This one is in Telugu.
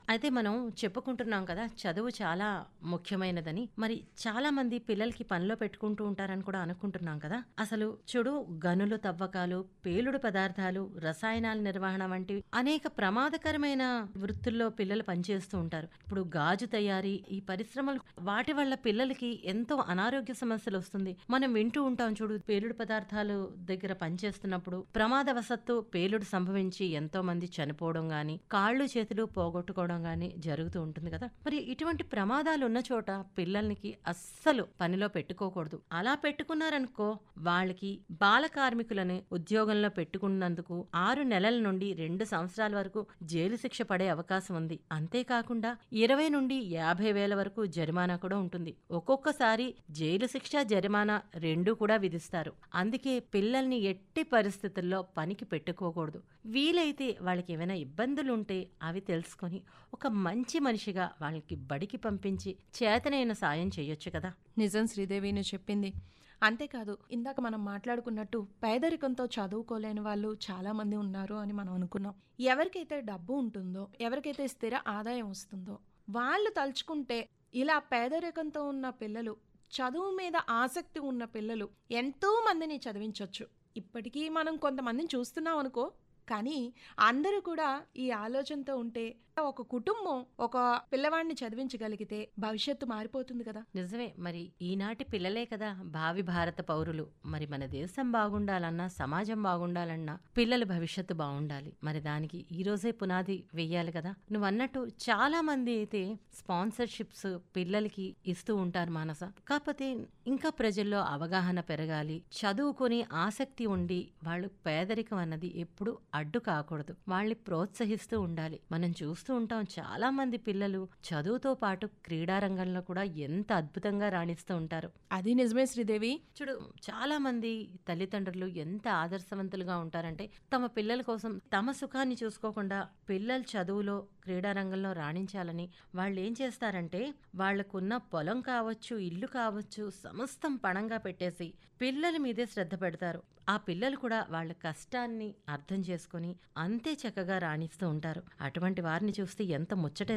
అయితే మనం చెప్పుకుంటున్నాం కదా చదువు చాలా ముఖ్యమైనదని మరి చాలా మంది పిల్లలకి పనిలో పెట్టుకుంటూ ఉంటారని కూడా అనుకుంటున్నాం కదా అసలు చూడు గనులు తవ్వకాలు పేలుడు పదార్థాలు రసాయనాల నిర్వహణ వంటివి అనేక ప్రమాదకరమైన వృత్తుల్లో పిల్లలు పనిచేస్తూ ఉంటారు ఇప్పుడు గాజు తయారీ ఈ పరిశ్రమలు వాటి వల్ల పిల్లలకి ఎంతో అనారోగ్య సమస్యలు వస్తుంది మనం వింటూ ఉంటాం చూడు పేలుడు పదార్థాలు దగ్గర పనిచేస్తున్నప్పుడు ప్రమాదవశత్తు పేలుడు సంభవించి ఎంతో మంది చనిపోవడం గాని కాళ్ళు చేతులు పోగొట్టుకోవడం గాని జరుగుతూ ఉంటుంది కదా మరి ఇటువంటి ప్రమాదాలు ఉన్న చోట పిల్లలకి అస్సలు పనిలో పెట్టుకోకూడదు అలా పెట్టుకున్నారనుకో వాళ్ళకి బాల కార్మికులని ఉద్యోగంలో పెట్టుకున్నందుకు ఆరు నెలల నుండి రెండు సంవత్సరాల వరకు జైలు శిక్ష పడే అవకాశం ఉంది అంతేకాకుండా ఇరవై నుండి యాభై వేల వరకు జరిమానా కూడా ఉంటుంది ఒక్కొక్కసారి జైలు శిక్ష జరిమానా రెండు కూడా విధిస్తారు అందుకే పిల్లల్ని ఎట్టి పరిస్థితుల్లో పనికి పెట్టుకోకూడదు వీలైతే వాళ్ళకి ఏమైనా ఇబ్బందులు ఉంటే అవి తెలుసుకొని ఒక మంచి మనిషిగా వాళ్ళకి బడికి పంపించి చేతనైన సాయం చేయొచ్చు కదా నిజం శ్రీదేవి నువ్వు చెప్పింది అంతేకాదు ఇందాక మనం మాట్లాడుకున్నట్టు పేదరికంతో చదువుకోలేని వాళ్ళు చాలా మంది ఉన్నారు అని మనం అనుకున్నాం ఎవరికైతే డబ్బు ఉంటుందో ఎవరికైతే స్థిర ఆదాయం వస్తుందో వాళ్ళు తలుచుకుంటే ఇలా పేదరికంతో ఉన్న పిల్లలు చదువు మీద ఆసక్తి ఉన్న పిల్లలు ఎంతో మందిని చదివించవచ్చు ఇప్పటికీ మనం కొంతమందిని చూస్తున్నాం అనుకో కానీ అందరూ కూడా ఈ ఆలోచనతో ఉంటే ఒక కుటుంబం ఒక పిల్లవాడిని చదివించగలిగితే భవిష్యత్తు మారిపోతుంది కదా నిజమే మరి ఈనాటి పిల్లలే కదా భావి భారత పౌరులు మరి మన దేశం బాగుండాలన్నా సమాజం బాగుండాలన్నా పిల్లల భవిష్యత్తు బాగుండాలి మరి దానికి ఈ రోజే పునాది వెయ్యాలి కదా నువ్వు అన్నట్టు చాలా మంది అయితే స్పాన్సర్షిప్స్ పిల్లలకి ఇస్తూ ఉంటారు మానస కాకపోతే ఇంకా ప్రజల్లో అవగాహన పెరగాలి చదువుకొని ఆసక్తి ఉండి వాళ్ళు పేదరికం అన్నది ఎప్పుడు అడ్డు కాకూడదు వాళ్ళని ప్రోత్సహిస్తూ ఉండాలి మనం చూస్తూ ఉంటాం చాలా మంది పిల్లలు చదువుతో పాటు క్రీడా రంగంలో కూడా ఎంత అద్భుతంగా రాణిస్తూ ఉంటారు అది నిజమే శ్రీదేవి చూడు చాలా మంది తల్లిదండ్రులు ఎంత ఆదర్శవంతులుగా ఉంటారంటే తమ పిల్లల కోసం తమ సుఖాన్ని చూసుకోకుండా పిల్లల చదువులో క్రీడా రంగంలో రాణించాలని వాళ్ళు ఏం చేస్తారంటే వాళ్లకున్న పొలం కావచ్చు ఇల్లు కావచ్చు సమస్తం పణంగా పెట్టేసి పిల్లల మీదే శ్రద్ధ పెడతారు ఆ పిల్లలు కూడా వాళ్ళ కష్టాన్ని అర్థం చేసుకొని అంతే చక్కగా రాణిస్తూ ఉంటారు అటువంటి వారిని చూస్తే ఎంత ముచ్చట